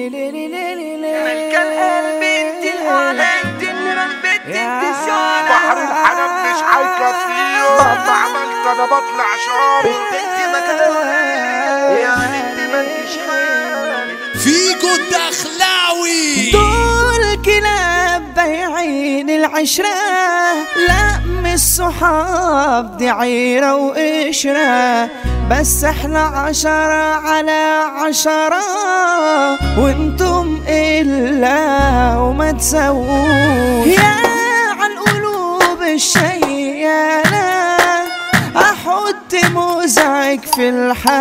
ملك القلب انت الاعلى انت النيران بنت انت الشعلة بحر الحنان مش هيكفيه مهما عملت انا بطلع شارع انت مكانها يعني انت مالكش حال فيكو الدخلاوي دول كلاب بايعين العشرة لا مش صحاب دي عيرة وقشرة بس احنا عشرة على عشرة وانتم إلا وما تسووش يا عالقلوب الشيالة احط مزعج في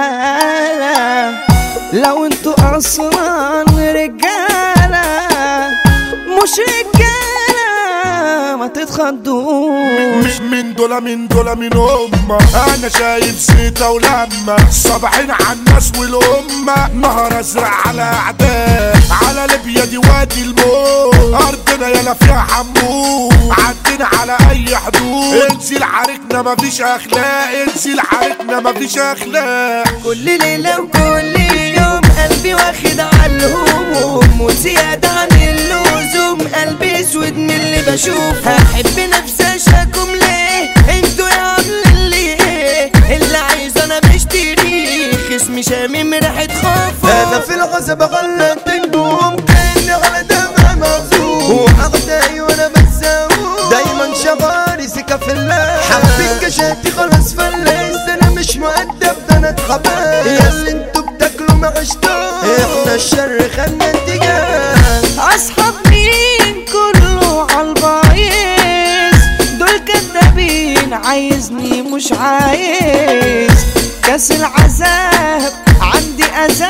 الحالة لو انتوا اصلا رجالة مش رجالة ما تتخضوش مش من دول من دول من أمة أنا شايف زيتة ولمة صابعين على الناس والأمة نهر أزرق على أعداء على ليبيا دي وادي الموت أرضنا يلا فيها حمود عدينا على أي حدود انزل عاركنا مفيش أخلاق انزل عاركنا مفيش أخلاق كل ليلة وكل يوم قلبي واخد على الهموم وزيادة عن اللزوم قلبي اسود من اللي بشوفه هحب نفسي اشاكم ليه انتوا يا عامل اللي ايه اللي عايز انا بشتري خصمي شامم ريحة خوفه انا في الغصب غلت النجوم كاني على دمع مغزوم واعدائي وانا بتساوم دايما شغالي سكه في الله حبيت كشاتي خلاص فلست انا مش مؤدب ده انا اتحبست يا اللي انتوا بتاكلوا ما عشتوش احنا الشر خدنا اتجاه اصحاب مين كله عالبايظ دول كدابين عايزني مش عايز كاس العذاب عندي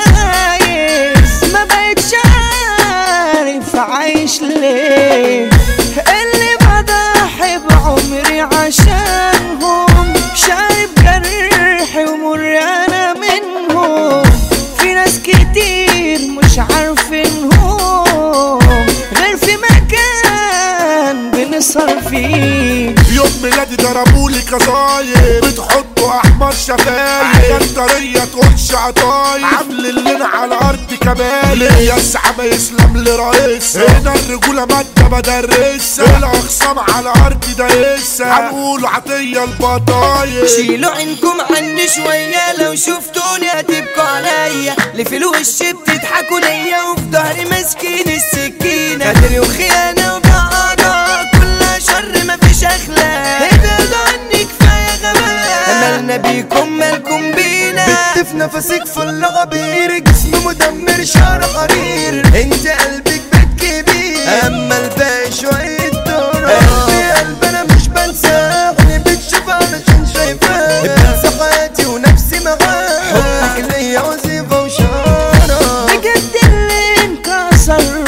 ازايز ما بقتش عارف عايش ليه اللي بضحي بعمري عشانهم شارب جرحي ومر انا منهم في ناس كتير مش عارفينهم غير في مكان بنسهر فيه يوم ميلادي ضربولي كظاير بتحطوا احمر شفايف الطرية تقولش عطايف عامل الليل على الارض كمال يا السحابة يسلم لرئيس هنا الرجولة مادة بدرسها الاخصام على الارض دايسها هنقول عطية البطايق شيلوا عينكم عني شوية لو شفتوني هتبكوا عليا اللي في الوش بتضحكوا ليا وفي ظهري ماسكين السكينة قدر وخيانة وبعضة كلها شر مفيش أخلاق ابعدوا عني كفاية غباء مالنا بيكم مالكم بينا بت في نفسك فل غبير جسم مدمر شعر حرير انت قلبك بيت كبير اما الباقي شوية دور قلبي قلب انا مش بنساه اللي بتشوف علشان شايفاه بنسى حياتي ونفسي معاه حبك ليا وظيفة وشارة بجد اللي انكسر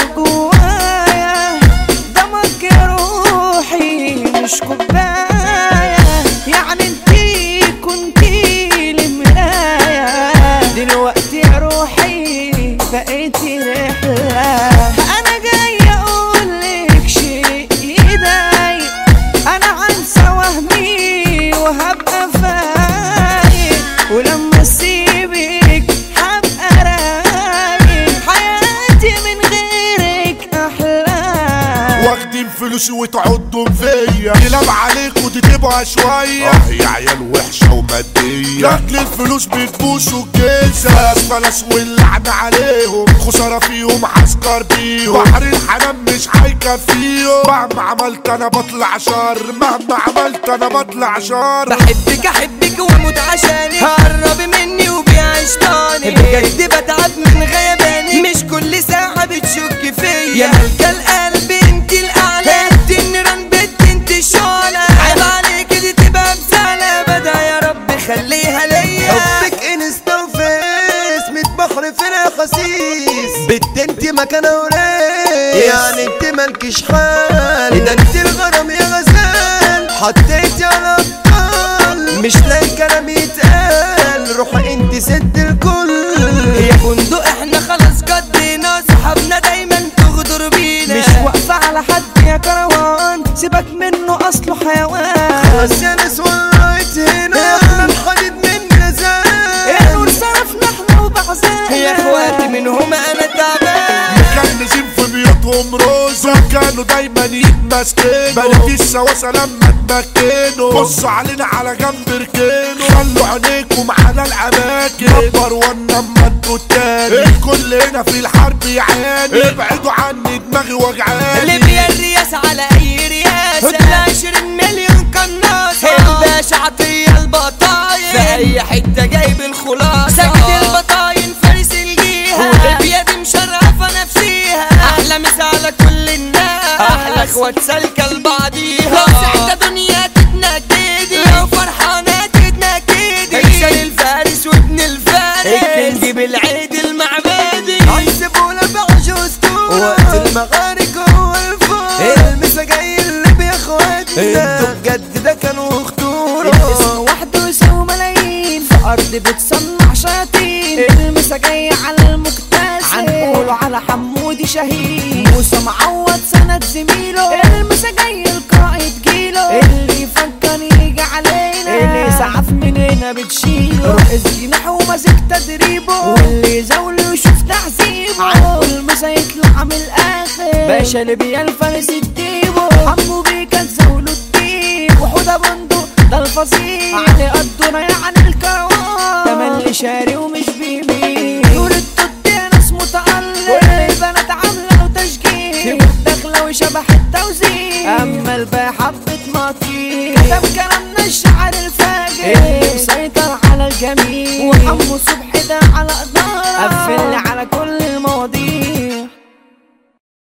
جوايا دمك يا روحي مش كوباية يعني انتي كنتي لي مراية دلوقتي يا روحي بقيتي رحلة انا جاي اقولك شيء يضايق انا هنسى وهمي وهبقى فايق ولما اسيبك هبقى رايق حياتي من غيرك احلى واخدين فلوسي وتعضوا فيا كلاب عليكوا دي تبقى شوية اه يا عيال وحشة ومادية لاجل الفلوس بتبوسوا الجيزة فلس فلس واللعنة عليهم خسارة فيهم عسكر بيهم بحر الحنان مش هيكفيهم مهما عملت انا بطلع شر مهما عملت انا بطلع شر بحبك احبك واموت عشانك هربي مني وبيع شطاني بجد بتعب من غياباني مش كل ساعة بتشك فيا يا ملكة القلب انت الاعلى انت النيران بنت انت الشعلة عيب عليك دي تبقى بسالة بدا يا رب خليها ليا حبك انستا وفيس ميت بحر في الخسيس بنت انت مكانها وريس يعني انت مالكش حال ده انت الغرام يا غزال حطيتي على ابطال مش لاقي كلام يتقال روحي انت ست الكل يا فندق احنا خلاص قضينا صحابنا دايما تغدر بينا مش واقفة على حد يا كروان سيبك منه اصله حيوان خلاص يا ناس ولعت هنا احنا الحديد من النور صرفنا احنا وبعزانا يا اخواتي منهم انا تعبان كانوا دايما يتمسكنوا بلد السواسة لما تمكنوا بصوا علينا على جنب ركنوا خلوا عينيكم على الاماكن نمبر وان اما انتوا التاني الكل هنا في الحرب يعاني ابعدوا عني دماغي وجعاني ليبيا الرياسة على اي رياسة عشرين مليون قناصة الباشا عطية البطاين في اي حتة جايب الخلاصة سكت البطاين فارس الجيهة وليبيا دي مشرفة نفسيها احلى مسا على كل الناس احلى اخوات سالكة لبعضيها لو سعدة دنيا تتنكدي لو فرحانة تتنكدي اكسل الفارس وابن الفارس الكنج بالعيد المعبدي عيسبونا بعجوز وقت المغارق هو الفوق المسا جاي اللي بياخدنا انتوا بجد ده كانوا خطورة الاسم وحده يساوي ملايين في ارض بتصنع شياطين المسا جاي على المكتسب هنقوله على حمودي شهيد موسى معوض سند زميله المسا جاي القائد جيله اللي يفكر يجي علينا اللي يسعف مننا بتشيله رئيس جناح وماسك تدريبه واللي يزاوله يشوف تعذيبه عنده المسا يطلع من الاخر باشا ليبيا الفارس الديبو حمو بيكا تزاوله الديب وحوده بندق ده الفصيل علي قدنا يعني الكروان تملي شاري ومش بيبي نور التوت ناس متألق كل البنات عاملة له تشجيع داخلة وشبح التوزيع أما الباقي حبة مطير كتب كلامنا الشعر الفاجر اللي مسيطر على الجميع وحمو صبحي ده على إدارة قفل على كل المواضيع